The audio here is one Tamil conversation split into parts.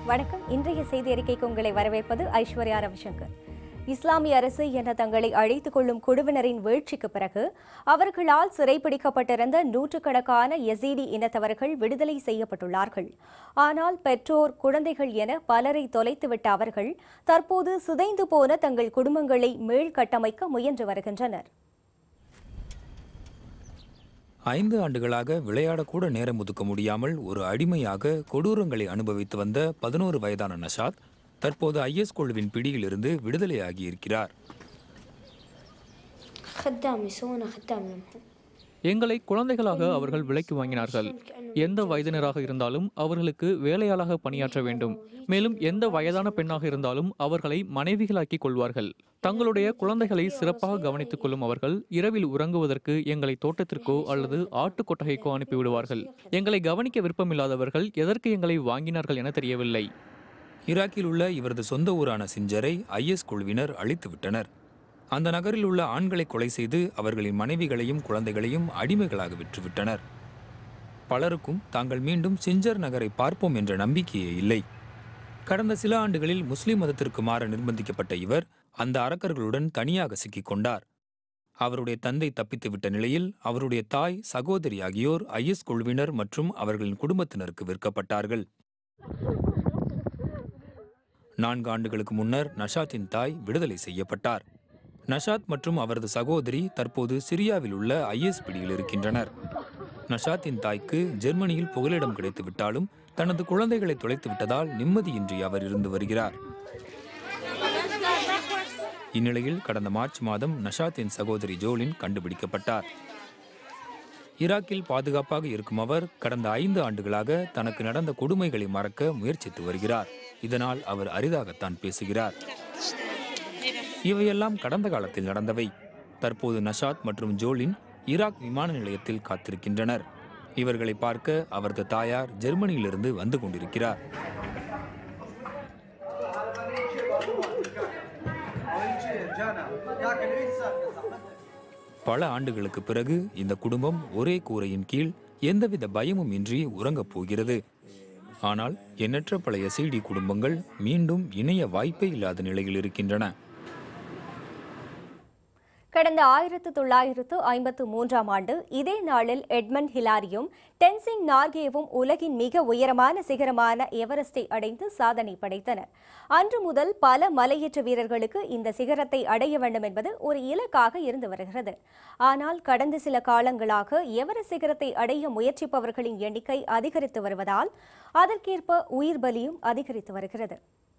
வணக்கம் இன்றைய செய்தி அறிக்கைக்கு உங்களை வரவேற்பது ஐஸ்வர்யா ரவிசங்கர் இஸ்லாமிய அரசு என தங்களை அழைத்துக் கொள்ளும் குழுவினரின் வீழ்ச்சிக்கு பிறகு அவர்களால் சிறைப்பிடிக்கப்பட்டிருந்த நூற்றுக்கணக்கான யசீடி இனத்தவர்கள் விடுதலை செய்யப்பட்டுள்ளார்கள் ஆனால் பெற்றோர் குழந்தைகள் என பலரை தொலைத்துவிட்ட அவர்கள் தற்போது சிதைந்து போன தங்கள் குடும்பங்களை மீள்கட்டமைக்க முயன்று வருகின்றனர் ஐந்து ஆண்டுகளாக விளையாடக்கூட நேரம் ஒதுக்க முடியாமல் ஒரு அடிமையாக கொடூரங்களை அனுபவித்து வந்த பதினோரு வயதான நஷாத் தற்போது ஐஎஸ் குழுவின் பிடியிலிருந்து விடுதலையாகி இருக்கிறார் خدام يسوونه خدام لهم எங்களை குழந்தைகளாக அவர்கள் விலைக்கு வாங்கினார்கள் எந்த வயதினராக இருந்தாலும் அவர்களுக்கு வேலையாளாக பணியாற்ற வேண்டும் மேலும் எந்த வயதான பெண்ணாக இருந்தாலும் அவர்களை மனைவிகளாக்கிக் கொள்வார்கள் தங்களுடைய குழந்தைகளை சிறப்பாக கவனித்துக் கொள்ளும் அவர்கள் இரவில் உறங்குவதற்கு எங்களை தோட்டத்திற்கோ அல்லது ஆட்டுக் கொட்டகைக்கோ அனுப்பிவிடுவார்கள் எங்களை கவனிக்க விருப்பமில்லாதவர்கள் எதற்கு எங்களை வாங்கினார்கள் என தெரியவில்லை ஈராக்கில் உள்ள இவரது சொந்த ஊரான சிஞ்சரை ஐஎஸ் குழுவினர் அழித்து விட்டனர் அந்த நகரில் உள்ள ஆண்களை கொலை செய்து அவர்களின் மனைவிகளையும் குழந்தைகளையும் அடிமைகளாக விற்றுவிட்டனர் பலருக்கும் தாங்கள் மீண்டும் சிஞ்சர் நகரை பார்ப்போம் என்ற நம்பிக்கையே இல்லை கடந்த சில ஆண்டுகளில் முஸ்லிம் மதத்திற்கு மாற நிர்பந்திக்கப்பட்ட இவர் அந்த அரக்கர்களுடன் தனியாக சிக்கிக் கொண்டார் அவருடைய தந்தை தப்பித்துவிட்ட நிலையில் அவருடைய தாய் சகோதரி ஆகியோர் ஐஎஸ் குழுவினர் மற்றும் அவர்களின் குடும்பத்தினருக்கு விற்கப்பட்டார்கள் நான்கு ஆண்டுகளுக்கு முன்னர் நஷாத்தின் தாய் விடுதலை செய்யப்பட்டார் நஷாத் மற்றும் அவரது சகோதரி தற்போது சிரியாவில் உள்ள ஐஎஸ் பிடியில் இருக்கின்றனர் நஷாத்தின் தாய்க்கு ஜெர்மனியில் புகலிடம் கிடைத்து விட்டாலும் தனது குழந்தைகளை தொலைத்து விட்டதால் நிம்மதியின்றி அவர் இருந்து வருகிறார் இந்நிலையில் கடந்த மார்ச் மாதம் நஷாத்தின் சகோதரி ஜோலின் கண்டுபிடிக்கப்பட்டார் ஈராக்கில் பாதுகாப்பாக இருக்கும் அவர் கடந்த ஐந்து ஆண்டுகளாக தனக்கு நடந்த கொடுமைகளை மறக்க முயற்சித்து வருகிறார் இதனால் அவர் அரிதாகத்தான் பேசுகிறார் இவையெல்லாம் கடந்த காலத்தில் நடந்தவை தற்போது நஷாத் மற்றும் ஜோலின் ஈராக் விமான நிலையத்தில் காத்திருக்கின்றனர் இவர்களை பார்க்க அவரது தாயார் ஜெர்மனியிலிருந்து வந்து கொண்டிருக்கிறார் பல ஆண்டுகளுக்கு பிறகு இந்த குடும்பம் ஒரே கூரையின் கீழ் எந்தவித பயமும் இன்றி உறங்கப் போகிறது ஆனால் எண்ணற்ற பல எஸ்ஐடி குடும்பங்கள் மீண்டும் இணைய வாய்ப்பே இல்லாத நிலையில் இருக்கின்றன கடந்த ஆயிரத்து தொள்ளாயிரத்து ஐம்பத்து மூன்றாம் ஆண்டு இதே நாளில் எட்மண்ட் ஹிலாரியும் டென்சிங் நார்கேவும் உலகின் மிக உயரமான சிகரமான எவரெஸ்டை அடைந்து சாதனை படைத்தனர் அன்று முதல் பல மலையேற்ற வீரர்களுக்கு இந்த சிகரத்தை அடைய வேண்டும் என்பது ஒரு இலக்காக இருந்து வருகிறது ஆனால் கடந்த சில காலங்களாக எவரெஸ்ட் சிகரத்தை அடைய முயற்சிப்பவர்களின் எண்ணிக்கை அதிகரித்து வருவதால் அதற்கேற்ப உயிர் பலியும் அதிகரித்து வருகிறது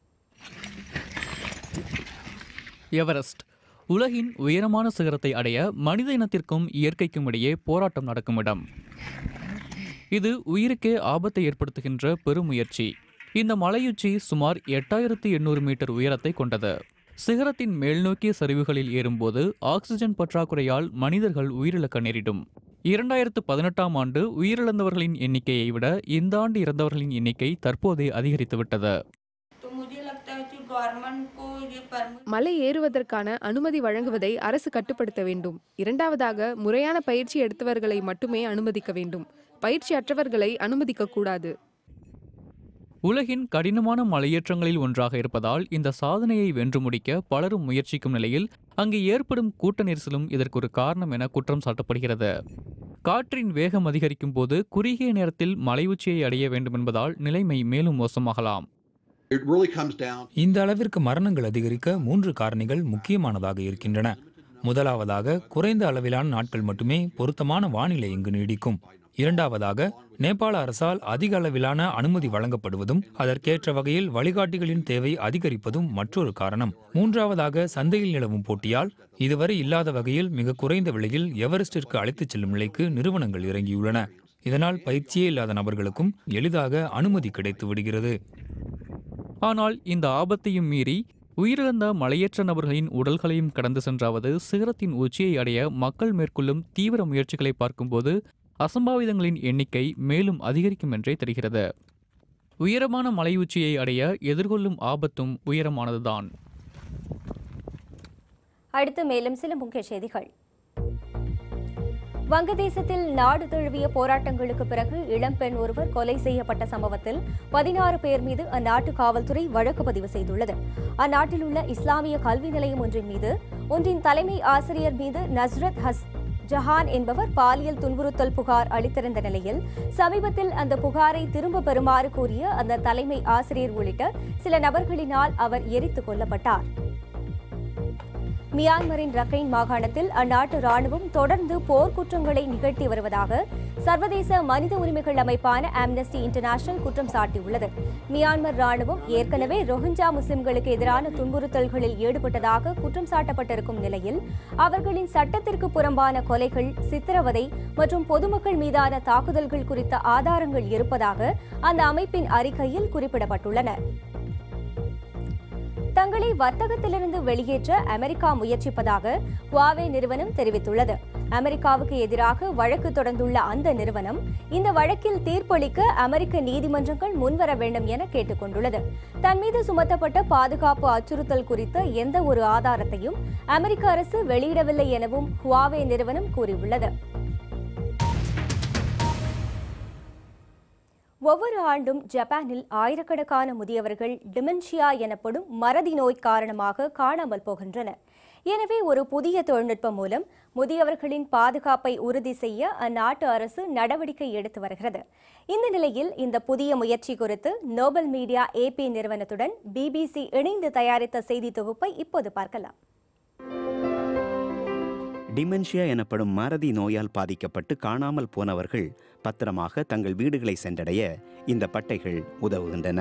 எவரெஸ்ட் உலகின் உயரமான சிகரத்தை அடைய மனித இனத்திற்கும் இயற்கைக்கும் இடையே போராட்டம் நடக்கும் இடம் இது உயிருக்கே ஆபத்தை ஏற்படுத்துகின்ற பெருமுயற்சி இந்த மலையுச்சி சுமார் எட்டாயிரத்தி எண்ணூறு மீட்டர் உயரத்தை கொண்டது சிகரத்தின் மேல்நோக்கிய சரிவுகளில் ஏறும்போது ஆக்சிஜன் பற்றாக்குறையால் மனிதர்கள் உயிரிழக்க நேரிடும் இரண்டாயிரத்து பதினெட்டாம் ஆண்டு உயிரிழந்தவர்களின் எண்ணிக்கையை விட இந்த ஆண்டு இறந்தவர்களின் எண்ணிக்கை தற்போதே அதிகரித்துவிட்டது तो मुझे लगता है कि गवर्नमेंट को ये परमिट மலை ஏறுவதற்கான அனுமதி வழங்குவதை அரசு கட்டுப்படுத்த வேண்டும் இரண்டாவதாக முறையான பயிற்சி எடுத்தவர்களை மட்டுமே அனுமதிக்க வேண்டும் பயிற்சி அற்றவர்களை அனுமதிக்க கூடாது உலகின் கடினமான மலையேற்றங்களில் ஒன்றாக இருப்பதால் இந்த சாதனையை வென்று முடிக்க பலரும் முயற்சிக்கும் நிலையில் அங்கு ஏற்படும் கூட்ட நெரிசலும் இதற்கு ஒரு காரணம் என குற்றம் சாட்டப்படுகிறது காற்றின் வேகம் அதிகரிக்கும் போது குறுகிய நேரத்தில் மலை உச்சியை அடைய வேண்டும் என்பதால் நிலைமை மேலும் மோசமாகலாம் It really comes down இந்த அளவிற்கு மரணங்கள் அதிகரிக்க மூன்று காரணிகள் முக்கியமானதாக இருக்கின்றன முதலாவதாக குறைந்த அளவிலான நாட்கள் மட்டுமே பொருத்தமான வானிலை இங்கு நீடிக்கும் இரண்டாவதாக நேபாள அரசால் அதிக அளவிலான அனுமதி வழங்கப்படுவதும் அதற்கேற்ற வகையில் வழிகாட்டிகளின் தேவை அதிகரிப்பதும் மற்றொரு காரணம் மூன்றாவதாக சந்தையில் நிலவும் போட்டியால் இதுவரை இல்லாத வகையில் மிக குறைந்த விலையில் எவரெஸ்டிற்கு அழைத்துச் செல்லும் நிலைக்கு நிறுவனங்கள் இறங்கியுள்ளன இதனால் பயிற்சியே இல்லாத நபர்களுக்கும் எளிதாக அனுமதி கிடைத்து விடுகிறது ஆனால் இந்த ஆபத்தையும் மீறி உயிரிழந்த மலையேற்ற நபர்களின் உடல்களையும் கடந்து சென்றாவது சிகரத்தின் உச்சியை அடைய மக்கள் மேற்கொள்ளும் தீவிர முயற்சிகளை பார்க்கும்போது அசம்பாவிதங்களின் எண்ணிக்கை மேலும் அதிகரிக்கும் என்றே தெரிகிறது உயரமான மலை உச்சியை அடைய எதிர்கொள்ளும் ஆபத்தும் உயரமானதுதான் அடுத்து மேலும் சில முக்கிய செய்திகள் வங்கதேசத்தில் நாடு தழுவிய போராட்டங்களுக்கு பிறகு இளம்பெண் ஒருவர் கொலை செய்யப்பட்ட சம்பவத்தில் பதினாறு பேர் மீது அந்நாட்டு காவல்துறை வழக்கு பதிவு செய்துள்ளது அந்நாட்டில் உள்ள இஸ்லாமிய கல்வி நிலையம் ஒன்றின் மீது ஒன்றின் தலைமை ஆசிரியர் மீது நஸ்ரத் ஹஸ் ஜஹான் என்பவர் பாலியல் துன்புறுத்தல் புகார் அளித்திருந்த நிலையில் சமீபத்தில் அந்த புகாரை திரும்ப பெறுமாறு கூறிய அந்த தலைமை ஆசிரியர் உள்ளிட்ட சில நபர்களினால் அவர் எரித்துக் கொல்லப்பட்டார் மியான்மரின் ரக்கைன் மாகாணத்தில் அந்நாட்டு ராணுவம் தொடர்ந்து போர்க்குற்றங்களை நிகழ்த்தி வருவதாக சர்வதேச மனித உரிமைகள் அமைப்பான ஆம்னஸ்டி இன்டர்நேஷனல் குற்றம் சாட்டியுள்ளது மியான்மர் ராணுவம் ஏற்கனவே ரோஹிஞ்சா முஸ்லிம்களுக்கு எதிரான துன்புறுத்தல்களில் ஈடுபட்டதாக குற்றம் சாட்டப்பட்டிருக்கும் நிலையில் அவர்களின் சட்டத்திற்கு புறம்பான கொலைகள் சித்திரவதை மற்றும் பொதுமக்கள் மீதான தாக்குதல்கள் குறித்த ஆதாரங்கள் இருப்பதாக அந்த அமைப்பின் அறிக்கையில் குறிப்பிடப்பட்டுள்ளன தங்களை வர்த்தகத்திலிருந்து வெளியேற்ற அமெரிக்கா முயற்சிப்பதாக ஹுவாவே நிறுவனம் தெரிவித்துள்ளது அமெரிக்காவுக்கு எதிராக வழக்கு தொடர்ந்துள்ள அந்த நிறுவனம் இந்த வழக்கில் தீர்ப்பளிக்க அமெரிக்க நீதிமன்றங்கள் முன்வர வேண்டும் என கேட்டுக் கொண்டுள்ளது தன் மீது சுமத்தப்பட்ட பாதுகாப்பு அச்சுறுத்தல் குறித்த எந்த ஒரு ஆதாரத்தையும் அமெரிக்க அரசு வெளியிடவில்லை எனவும் ஹுவாவே நிறுவனம் கூறியுள்ளது ஒவ்வொரு ஆண்டும் ஜப்பானில் ஆயிரக்கணக்கான முதியவர்கள் டிமென்ஷியா எனப்படும் மறதி நோய் காரணமாக காணாமல் போகின்றனர் எனவே ஒரு புதிய தொழில்நுட்பம் மூலம் முதியவர்களின் பாதுகாப்பை உறுதி செய்ய அந்நாட்டு அரசு நடவடிக்கை எடுத்து வருகிறது இந்த நிலையில் இந்த புதிய முயற்சி குறித்து நோபல் மீடியா ஏபி நிறுவனத்துடன் பிபிசி இணைந்து தயாரித்த செய்தி தொகுப்பை இப்போது பார்க்கலாம் டிமென்ஷியா எனப்படும் மறதி நோயால் பாதிக்கப்பட்டு காணாமல் போனவர்கள் பத்திரமாக தங்கள் வீடுகளை சென்றடைய இந்த பட்டைகள் உதவுகின்றன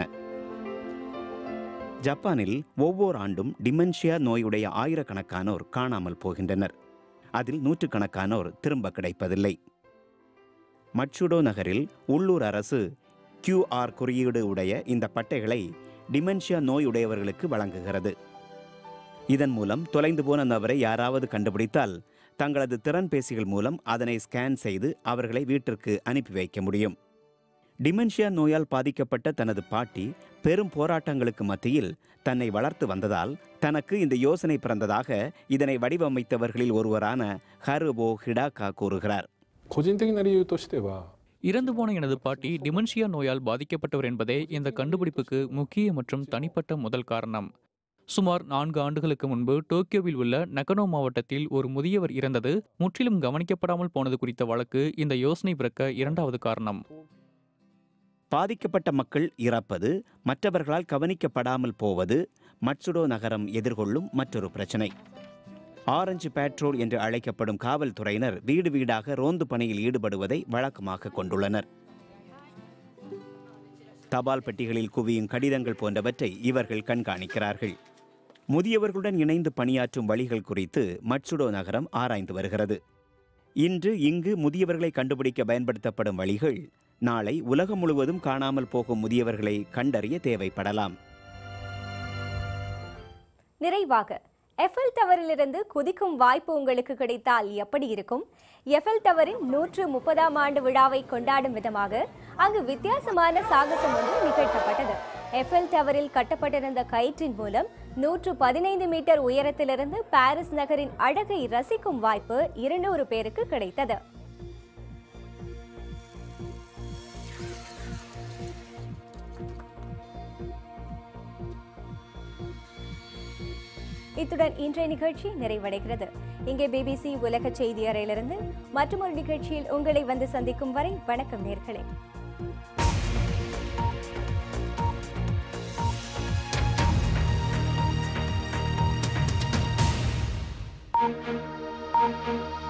ஜப்பானில் ஒவ்வொரு ஆண்டும் டிமென்ஷியா நோயுடைய ஆயிரக்கணக்கானோர் காணாமல் போகின்றனர் அதில் நூற்றுக்கணக்கானோர் திரும்ப கிடைப்பதில்லை மட்சுடோ நகரில் உள்ளூர் அரசு QR குறியீடு உடைய இந்த பட்டைகளை டிமென்ஷியா நோயுடையவர்களுக்கு வழங்குகிறது இதன் மூலம் தொலைந்து போன நபரை யாராவது கண்டுபிடித்தால் தங்களது திறன்பேசிகள் மூலம் அதனை ஸ்கேன் செய்து அவர்களை வீட்டிற்கு அனுப்பி வைக்க முடியும் டிமென்ஷியா நோயால் பாதிக்கப்பட்ட தனது பாட்டி பெரும் போராட்டங்களுக்கு மத்தியில் தன்னை வளர்த்து வந்ததால் தனக்கு இந்த யோசனை பிறந்ததாக இதனை வடிவமைத்தவர்களில் ஒருவரான ஹருபோ ஹிடாகா கூறுகிறார் 個人的な理由としては இறந்து போன எனது பாட்டி டிமென்ஷியா நோயால் பாதிக்கப்பட்டவர் என்பதே இந்த கண்டுபிடிப்புக்கு முக்கிய மற்றும் தனிப்பட்ட முதல் காரணம் சுமார் நான்கு ஆண்டுகளுக்கு முன்பு டோக்கியோவில் உள்ள நகனோ மாவட்டத்தில் ஒரு முதியவர் இறந்தது முற்றிலும் கவனிக்கப்படாமல் போனது குறித்த வழக்கு இந்த யோசனை பிறக்க இரண்டாவது காரணம் பாதிக்கப்பட்ட மக்கள் இறப்பது மற்றவர்களால் கவனிக்கப்படாமல் போவது மட்சுடோ நகரம் எதிர்கொள்ளும் மற்றொரு பிரச்சனை ஆரஞ்சு பேட்ரோல் என்று அழைக்கப்படும் காவல்துறையினர் வீடு வீடாக ரோந்து பணியில் ஈடுபடுவதை வழக்கமாக கொண்டுள்ளனர் தபால் பெட்டிகளில் குவியும் கடிதங்கள் போன்றவற்றை இவர்கள் கண்காணிக்கிறார்கள் முதியவர்களுடன் இணைந்து பணியாற்றும் வழிகள் குறித்து மட்சுடோ நகரம் ஆராய்ந்து வருகிறது இன்று இங்கு முதியவர்களை கண்டுபிடிக்க பயன்படுத்தப்படும் வழிகள் நாளை உலகம் முழுவதும் காணாமல் போகும் முதியவர்களை கண்டறிய தேவைப்படலாம் நிறைவாக எஃபெல் டவரிலிருந்து குதிக்கும் வாய்ப்பு உங்களுக்கு கிடைத்தால் எப்படி இருக்கும் எஃபெல் டவரின் நூற்று முப்பதாம் ஆண்டு விழாவை கொண்டாடும் விதமாக அங்கு வித்தியாசமான சாகசம் ஒன்று நிகழ்த்தப்பட்டது எஃபெல் டவரில் கட்டப்பட்டிருந்த கயிற்றின் மூலம் நூற்று பதினைந்து மீட்டர் உயரத்திலிருந்து பாரிஸ் நகரின் அழகை ரசிக்கும் வாய்ப்பு இருநூறு பேருக்கு கிடைத்தது இத்துடன் இன்றைய நிகழ்ச்சி நிறைவடைகிறது இங்கே பிபிசி உலக செய்தி அறையிலிருந்து மற்றொரு நிகழ்ச்சியில் உங்களை வந்து சந்திக்கும் வரை வணக்கம் நேர்களே Thank you.